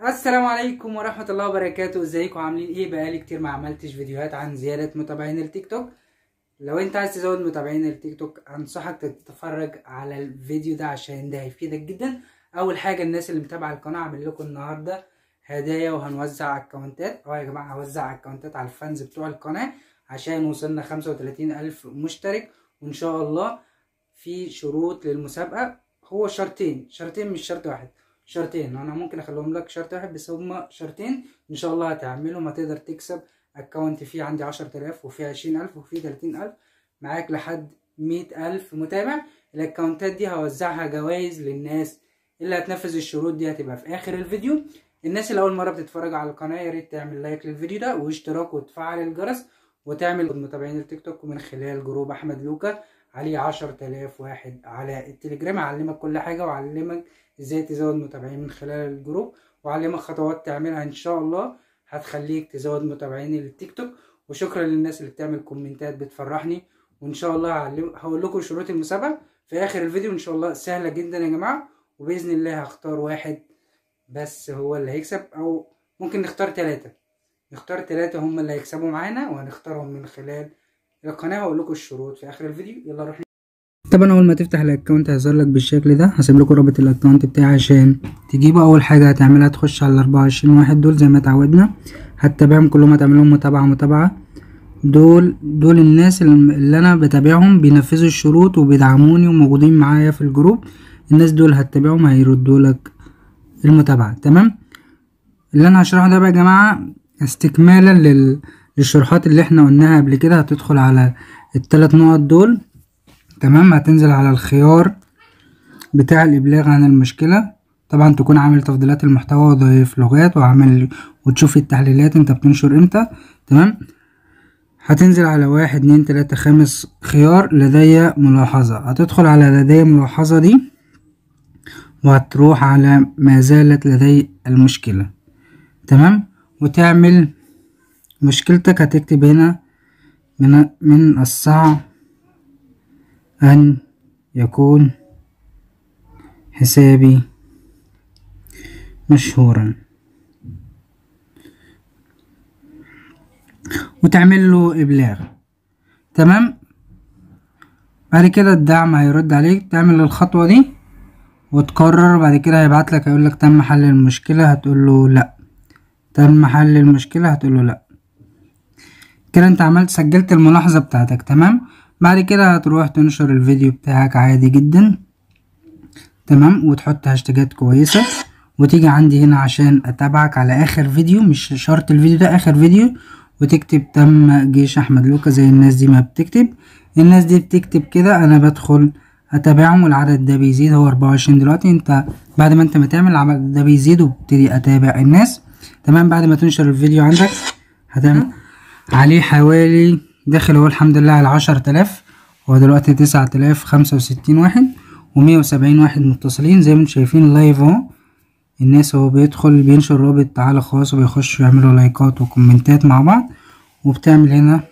السلام عليكم ورحمة الله وبركاته ازيكم عاملين ايه بقالي كتير ما عملتش فيديوهات عن زيادة متابعين التيك توك لو انت عايز تزود متابعين التيك توك انصحك تتفرج على الفيديو ده عشان ده هيفيدك جدا اول حاجة الناس اللي متابعة القناة عامل لكم النهاردة هدايا وهنوزع اكونتات اه يا جماعة هوزع اكونتات على الفانز بتوع القناة عشان وصلنا خمسة وتلاتين الف مشترك وان شاء الله في شروط للمسابقة هو شرطين شرطين مش شرط واحد شرطين انا ممكن اخليهم لك شرط واحد بس هما شرطين ان شاء الله هتعملهم هتقدر تكسب اكونت فيه عندي عشرة الاف وفيه عشرين الف وفيه تلاتين الف معاك لحد مية الف متابع الاكونتات دي هوزعها جوائز للناس اللي هتنفذ الشروط دي هتبقى في اخر الفيديو الناس اللي اول مره بتتفرج على القناه يا ريت تعمل لايك للفيديو ده واشتراك وتفعل الجرس وتعمل متابعين التيك توك من خلال جروب احمد لوكا عليه عشرة آلاف واحد على التليجرام أعلمك كل حاجة وأعلمك ازاي تزود متابعين من خلال الجروب وأعلمك خطوات تعملها إن شاء الله هتخليك تزود متابعين التيك توك وشكرا للناس اللي بتعمل كومنتات بتفرحني وإن شاء الله هعلم هقول لكم شروط المسابقة في آخر الفيديو إن شاء الله سهلة جدا يا جماعة وبإذن الله هختار واحد بس هو اللي هيكسب أو ممكن نختار ثلاثة نختار ثلاثة هم اللي هيكسبوا معانا وهنختارهم من خلال القناه واقول لكم الشروط في اخر الفيديو يلا نروح طبعا اول ما تفتح الاكونت هيظهر لك بالشكل ده هسيب لكم رابط الاكونت بتاعي عشان تجيبه اول حاجه هتعملها تخش على ال 24 واحد دول زي ما اتعودنا هتتابعهم كلهم هتعملهم متابعه متابعه دول دول الناس اللي انا بتابعهم بينفذوا الشروط وبيدعموني وموجودين معايا في الجروب الناس دول هتتابعهم هيردوا لك المتابعه تمام اللي انا هشرحه ده بقى يا جماعه استكمالا لل الشروحات اللي احنا قلناها قبل كده هتدخل على الثلاث نقط دول تمام هتنزل على الخيار بتاع الابلاغ عن المشكلة طبعا تكون عامل تفضيلات المحتوى وضيف لغات وعامل وتشوف التحليلات انت بتنشر امتى تمام هتنزل على واحد اتنين تلاتة خامس خيار لدي ملاحظة هتدخل على لدي ملاحظة دي وهتروح على ما زالت لدي المشكلة تمام وتعمل مشكلتك هتكتب هنا من, من الصعب أن يكون حسابي مشهورا وتعمل له إبلاغ تمام بعد كده الدعم هيرد عليك تعمل الخطوة دي وتكرر بعد كده هيبعت لك هيقول لك تم حل المشكلة هتقول له لأ تم حل المشكلة هتقول له لأ كده انت عملت سجلت الملاحظة بتاعتك تمام بعد كده هتروح تنشر الفيديو بتاعك عادي جدا تمام وتحط هاشتاجات كويسة وتيجي عندي هنا عشان اتابعك على اخر فيديو مش شرط الفيديو ده اخر فيديو وتكتب تم جيش احمد لوكا زي الناس دي ما بتكتب الناس دي بتكتب كده انا بدخل اتابعهم والعدد ده بيزيد هو اربعة وعشرين دلوقتي انت بعد ما انت ما تعمل العدد ده بيزيد وبتبتدي اتابع الناس تمام بعد ما تنشر الفيديو عندك هتعمل عليه حوالي داخل هو الحمد لله على عشر تلاف هو دلوقتي تسعة تلاف خمسة وستين واحد ومية وسبعين واحد متصلين زي ما انتم شايفين اللايف اهو الناس هو بيدخل بينشر رابط تعالى خاص وبيخشوا يعملوا لايكات وكومنتات مع بعض وبتعمل هنا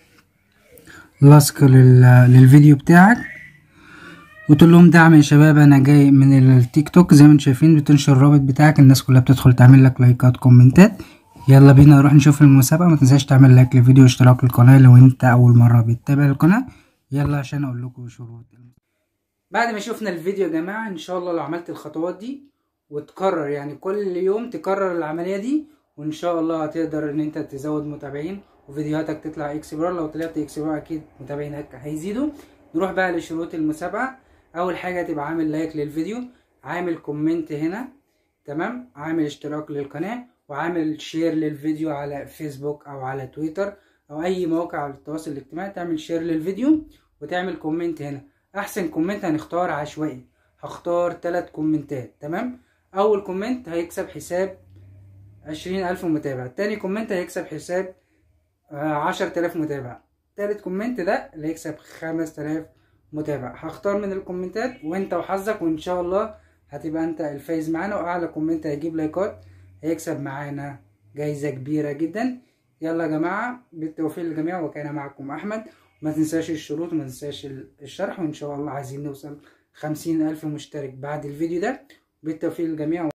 لاصق للفيديو بتاعك وتقول لهم دعم يا شباب انا جاي من التيك توك زي ما انتم شايفين بتنشر الرابط بتاعك الناس كلها بتدخل تعمل لك لايكات كومنتات يلا بينا نروح نشوف المسابقة ما تنساش تعمل لايك للفيديو واشتراك للقناة لو انت اول مرة بتتابع القناة يلا عشان اقول لكم شروط بعد ما شفنا الفيديو يا جماعة ان شاء الله لو عملت الخطوات دي وتكرر يعني كل يوم تكرر العملية دي وان شاء الله هتقدر ان انت تزود متابعين وفيديوهاتك تطلع اكسبرار لو طلعت اكسبرار اكيد متابعينك هيزيدوا نروح بقى لشروط المسابقة اول حاجة تبقى عامل لايك للفيديو عامل كومنت هنا تمام عامل اشتراك للقناة وعامل شير للفيديو على فيسبوك او على تويتر او اي موقع على التواصل الاجتماعي تعمل شير للفيديو وتعمل كومنت هنا احسن كومنت هنختار عشوائي هختار ثلاث كومنتات تمام اول كومنت هيكسب حساب عشرين الف متابع تاني كومنت هيكسب حساب عشر تلاف متابع تالت كومنت ده اللي هيكسب خمس تلاف متابع هختار من الكومنتات وانت وحظك وان شاء الله هتبقى انت الفايز معانا واعلى كومنت هيجيب لايكات هيكسب معانا جايزة كبيرة جدا يلا يا جماعة بالتوفيق للجميع وكان معكم أحمد ما تنساش الشروط وما تنساش الشرح وإن شاء الله عايزين نوصل خمسين ألف مشترك بعد الفيديو ده بالتوفيق للجميع